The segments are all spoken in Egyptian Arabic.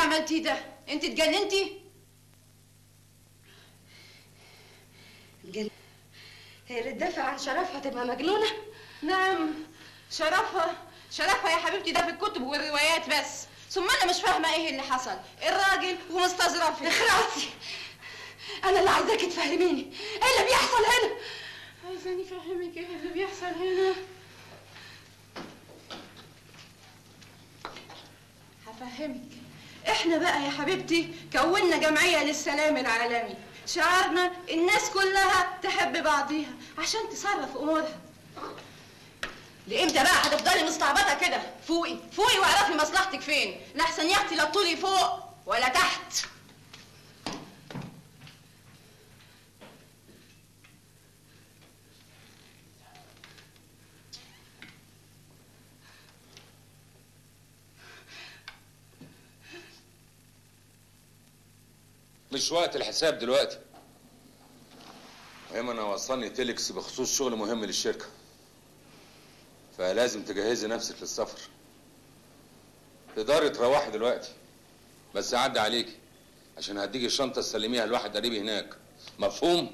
عملتيه ده انت اتجننتي جل... هي اللي تدافع عن شرفها تبقى مجنونة؟ نعم شرفها شرفها يا حبيبتي ده في الكتب والروايات بس ثم انا مش فاهمه ايه اللي حصل الراجل ومستظرفي اخرسي انا اللي عايزاكي تفهميني ايه اللي بيحصل هنا عايزاني افهمك ايه اللي بيحصل هنا هفهمك احنا بقى يا حبيبتي كونا جمعيه للسلام العالمي شعارنا الناس كلها تحب بعضيها عشان تصرف امورها لامتى بقى هتفضلي مستعبطه كده فوقي فوقي واعرفي مصلحتك فين لاحسن يا اختي لا تطولي فوق ولا تحت مش وقت الحساب دلوقتي المهم انا وصلني تيلكس بخصوص شغل مهم للشركه فلازم تجهزي نفسك للسفر تقدري تروحي دلوقتي بس اعدي عليكي عشان هديكي الشنطه تسلميها لواحد قريبي هناك مفهوم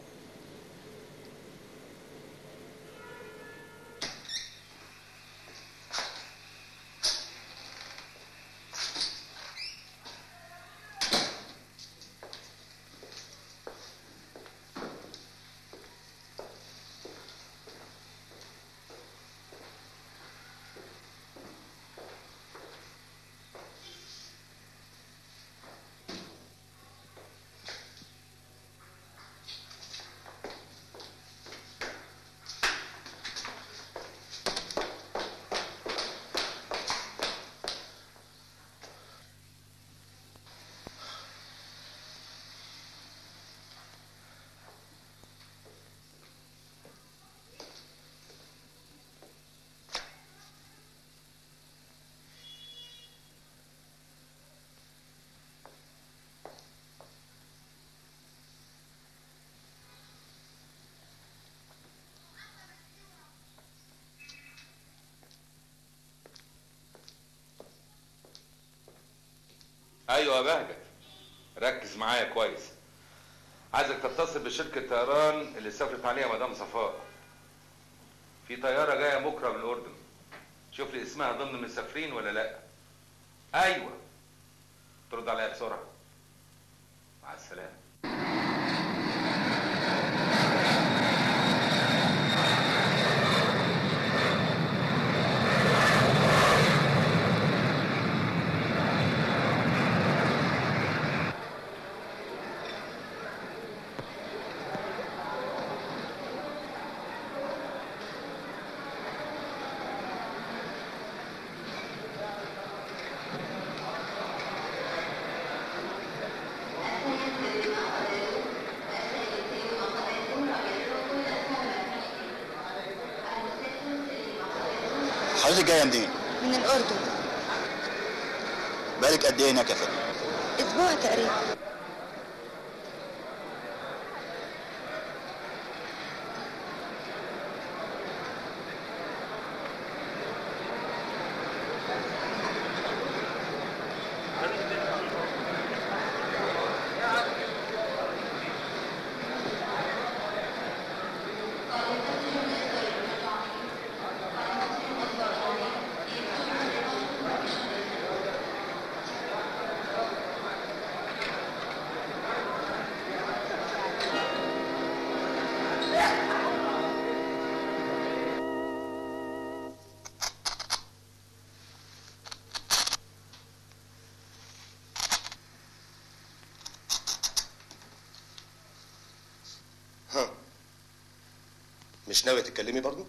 ايوه يا بهجت ركز معايا كويس عايزك تتصل بشركه طيران اللي سافرت عليها مدام صفاء في طياره جايه بكره من الاردن شوف لي اسمها ضمن المسافرين ولا لا ايوه ترد عليا بسرعه مع السلامه حضرتك جايه منين؟ من الأردن بالك قد ايه هناك يا فندم؟ أسبوع تقريبا ها مش ناوية تتكلمي برضو؟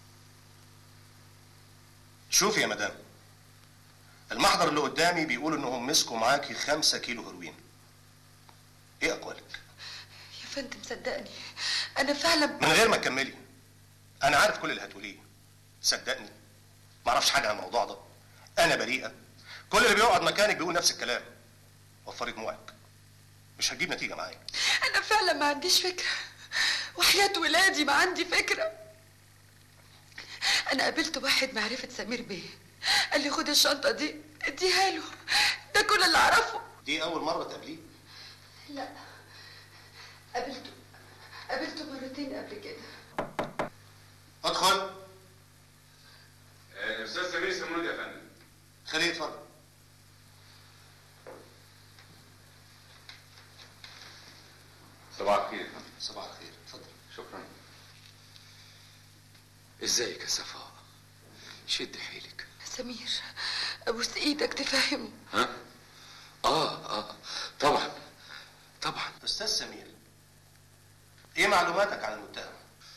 شوفي يا مدام المحضر اللي قدامي بيقول انهم مسكوا معاكي خمسة كيلو هيروين ايه اقوالك؟ يا فندم صدقني أنا فعلا من غير ما تكملي انا عارف كل اللي هتقوليه صدقني ما اعرفش حاجه عن الموضوع ده انا بريئه كل اللي بيقعد مكانك بيقول نفس الكلام وفري دموعك مش هتجيب نتيجه معايا أنا فعلا ما عنديش فكرة وحياة ولادي ما عندي فكرة أنا قابلت واحد معرفة سمير بيه قال لي خد الشنطة دي اديها له ده كل اللي أعرفه دي اول مره تقابليه لا قابلته قابلته مرتين قبل كده ادخل الاستاذ سمير سمود يا فندم خليه يتفضل صباح الخير صباح الخير اتفضل شكرا ازيك يا صفاء شد حيلك سمير ابوس ايدك تفهمه ها اه اه طبعا طبعا استاذ سمير ايه معلوماتك عن المتهم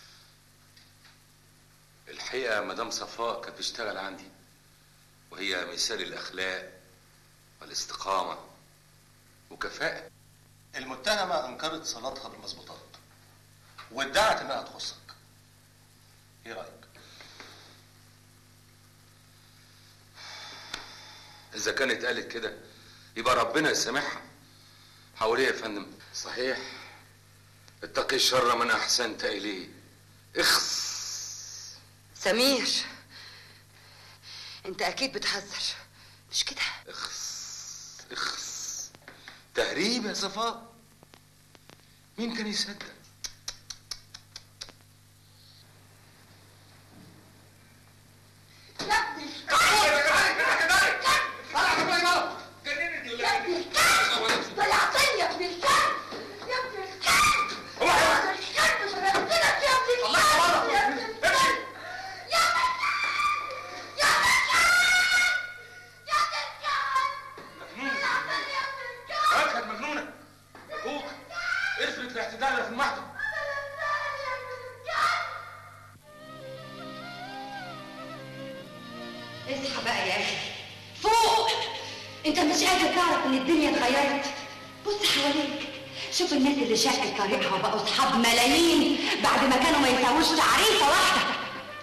الحقيقه مدام صفاء كانت بتشتغل عندي وهي مثال الاخلاق والاستقامه وكفاءه المتهمه انكرت صلاتها بالمظبوطات وادعت انها تخصك ايه رايك اذا كانت قالت كده يبقى ربنا يسامحها حاول ايه يا فندم صحيح اتقي الشر من احسنت اليه اخس سمير انت اكيد بتهزر مش كده اخس اخس تهريب يا صفاء مين كان يصدق ضيعتني يا ابن الكلب يا ابن الكلب يا ابن الكلب شرفتك يا ابن الكلب يا ابن الكلب يا ابن الكلب يا ابن الكلب يا ابن الكلب ضيعتني يا ابن الكلب كانت مجنونه اخوك اثبت الاعتدال في المحضر ضيعتني يا ابن الكلب اصحى بقى يا اخي فوق انت مش قادر تعرف ان الدنيا اتغيرت بص حواليك شوف الناس اللي شقت طريقها وبقوا اصحاب ملايين بعد ما كانوا ما يساووش تعريفه واحده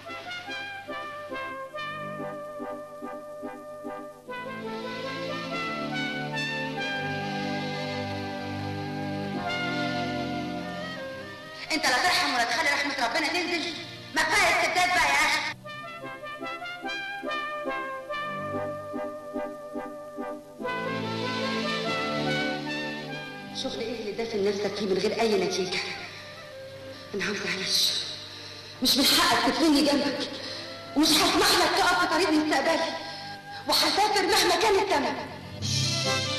انت لا ترحم ولا تخلي رحمه ربنا تنزل ما كفايه استبداد بقى يا اخي شغل ايه اللي دافن نفسك فيه من غير اي نتيجه انا عاوزه اعيش مش من حقك تدفني جنبك ومش هسمح لك تقف في طريق مستقبلي وهسافر مهما كان الثمن